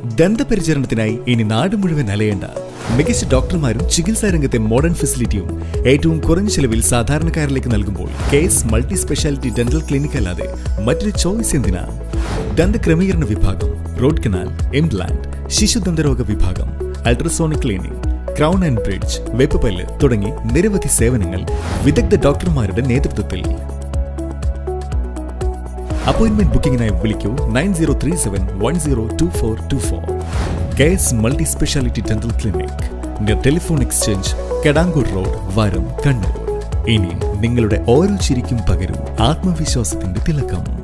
ദന്തപരിചരണത്തിനായി ഇനി നാട് മുഴുവൻ അലയേണ്ട മികച്ച ഡോക്ടർമാരും ചികിത്സാ രംഗത്തെ മോഡേൺ ഫെസിലിറ്റിയും ഏറ്റവും കുറഞ്ഞ ചെലവിൽ സാധാരണക്കാരിലേക്ക് നൽകുമ്പോൾ K S multi speciality dental clinic അല്ലാതെ മറ്റൊരു ചോയ്സ് എന്തിനാ ദന്തക്രമീകരണ വിഭാഗം റോഡ് കനാൽ ഇംപ്ലാന്റ് ശിശുദന്തരോഗ വിഭാഗം ultrasonic cleaning crown and bridge വെപ്പുപല്ല് തുടങ്ങി നിരവധി സേവനങ്ങൾ വിദഗ്ധ ഡോക്ടർമാരുടെ നേതൃത്വത്തിൽ അപ്പോയിന്റ്മെന്റ് ബുക്കിംഗിനായി വിളിക്കൂ nine zero three seven one zero two four two four K S multi speciality dental clinic near telephone exchange കെടാങ്കൂർ റോഡ് വരം കണ്ണൂർ ഇനി നിങ്ങളുടെ ഓരോ ചിരിക്കും പകരൂ ആത്മവിശ്വാസത്തിന്റെ തിലക്കം